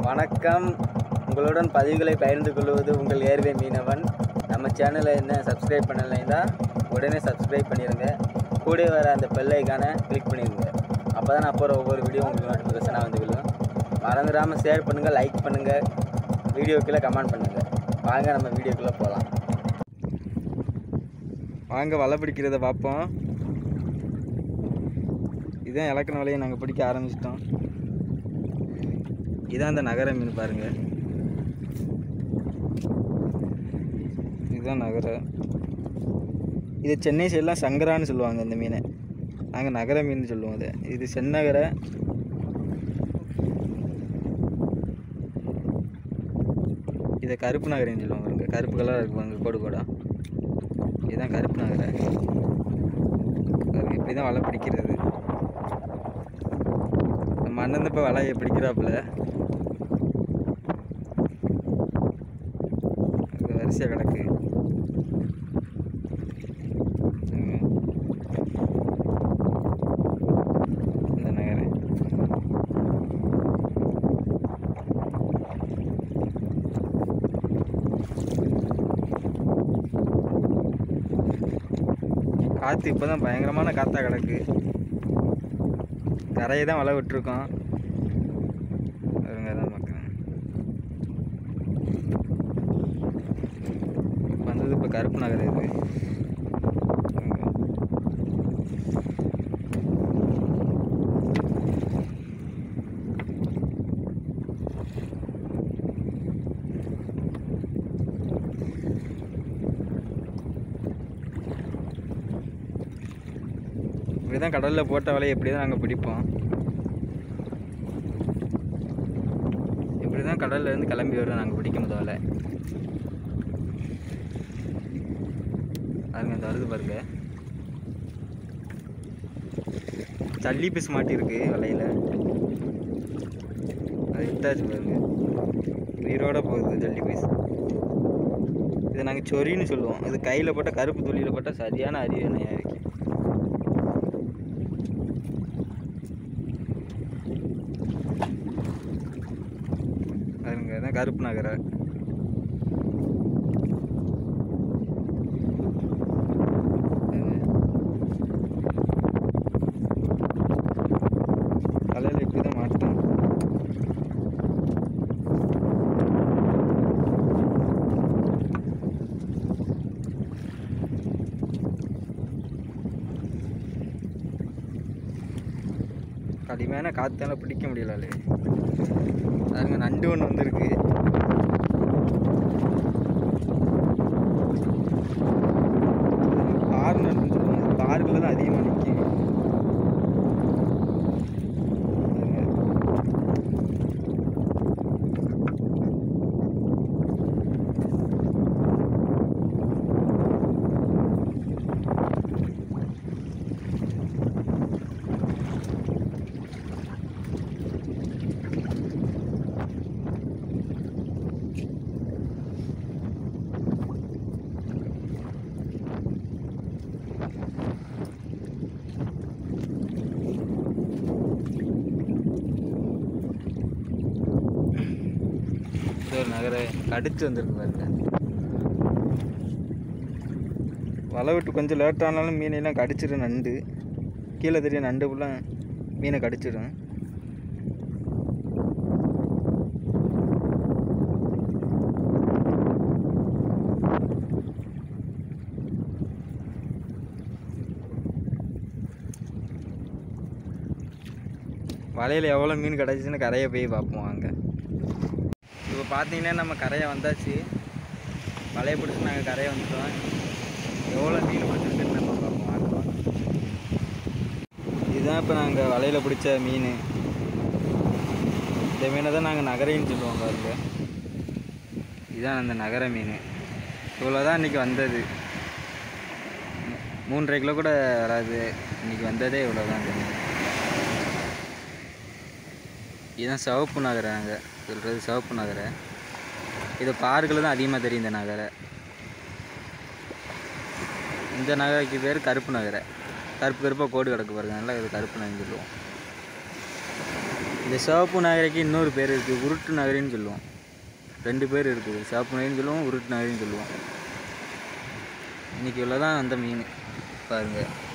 வணக்கம் உங்களுடன் பதிவுகளை பகிர்ந்து கொள்வது உங்கள் ஏர்வே மீனவன் நம்ம சேனலை என்ன சப்ஸ்கிரைப் பண்ணலைன்னா உடனே சப்ஸ்கிரைப் பண்ணிடுங்க கூட வர அந்த பெல் ஐக்கானை கிளிக் பண்ணிடுங்க அப்போ தான் நான் போகிற ஒவ்வொரு வீடியோ உங்களுக்கு நோட்டிஃபிகேஷனாக வந்து விழும் மறந்துடாமல் ஷேர் பண்ணுங்கள் லைக் பண்ணுங்கள் வீடியோக்குள்ளே கமெண்ட் பண்ணுங்கள் வாங்க நம்ம வீடியோக்குள்ளே போகலாம் வாங்க வலை பிடிக்கிறத பார்ப்போம் இதுதான் இலக்கண வலையை நாங்கள் பிடிக்க ஆரம்பிச்சிட்டோம் இதான் அந்த நகர மீன் பாருங்க இதுதான் நகர இது சென்னை சைடெலாம் சங்கரான்னு சொல்லுவாங்க இந்த மீனை நாங்கள் நகர மீன் சொல்லுவோம் அதை இது செந்நகரை இதை கருப்பு நகரின்னு சொல்லுவாங்க பாருங்க கருப்பு கலராக இருக்கு பாருங்க கோடு கோடா இதுதான் கருப்பு நகரை பாருங்க இப்படி தான் வலை பிடிக்கிறது நம்ம அண்ணன் இப்போ வலையை பிடிக்கிறாப்புல அது வரிசையாக கிடக்கு ம். இந்த நகரை காற்று இப்போ தான் பயங்கரமான காற்றா கிடக்கு கரையை தான் வலை விட்டுருக்கோம் பாருங்க அதான் பார்க்குறேன் இப்போ வந்தது இப்போ கருப்பு நகர் இது இப்படி தான் கடலில் போட்ட வலையை இப்படி தான் நாங்கள் பிடிப்போம் இப்படி தான் கடல்ல இருந்து கிளம்பி வரும் நாங்கள் பிடிக்கும் போது வலை பாருங்க இந்த வருது பாருங்க சல்லி பீஸ் மாட்டியிருக்கு வலையில் அது விட்டாச்சு பாருங்க உயிரோட போகுது ஜல்லி பீஸ் இதை நாங்கள் சொரின்னு சொல்லுவோம் இது கையில் போட்டால் கருப்பு துளியில் போட்டால் சரியான அறிவு இருக்கு பாருங்க அதான் கருப்பு நகரை தலையில் இப்படி தான் மாட்டோம் கடுமையான காத்தால பிடிக்க முடியல பாருங்க நண்டு ஒன்று வந்திருக்கு பார் நண்டுன்னு சொல்லுவாங்க பாருக்குள்ள தான் அதிகமாக நிற்கும் இது ஒரு நகரை கடிச்சு வந்திருக்கு பாருங்க வலை விட்டு கொஞ்சம் லேட் ஆனாலும் மீனையெல்லாம் கடிச்சிடும் நண்டு கீழே தெரிய நண்டு ஃபுல்லாக மீனை கடிச்சிடும் வலையில் எவ்வளோ மீன் கிடச்சிச்சின்னு கரையை போய் பார்ப்போம் அங்கே இப்போ பார்த்தீங்கன்னா நம்ம கரையை வந்தாச்சு வலையை பிடிச்சி நாங்கள் கரையை வந்துட்டோம் எவ்வளோ மீன் பிடிச்சிருக்குன்னு நம்ம பார்ப்போம் வாங்க வாங்க. இதுதான் இப்போ நாங்கள் வலையில் பிடிச்ச மீன் இந்த மீனை தான் நாங்கள் நகரைன்னு சொல்லுவோம் பாருங்க இதுதான் அந்த நகர மீன் இவ்வளோ தான் இன்றைக்கி வந்தது மூ- மூன்றரை கிலோ கூட வராது இன்றைக்கி வந்ததே இவ்வளோ தான் இந்த மீன் இதுதான் சிவப்பு நகரை நாங்கள் சொல்கிறது சிவப்பு நகரை இது பார்க்கில் தான் அதிகமாக தெரியும் இந்த நகரை இந்த நகரைக்கு பேர் கருப்பு நகரை கருப்பு கருப்பாக கோடு கிடக்கு பாருங்க அதனால இது கருப்பு நகரம் சொல்லுவோம் இந்த சிவப்பு நகரைக்கு இன்னொரு பேர் இருக்குது உருட்டு நகரின்னு சொல்லுவோம் ரெண்டு பேர் இருக்குது சிவப்பு நகரின்னு சொல்லுவோம் உருட்டு நகரின்னு சொல்லுவோம் இன்றைக்கி உள்ளதான் அந்த மீன் பாருங்கள்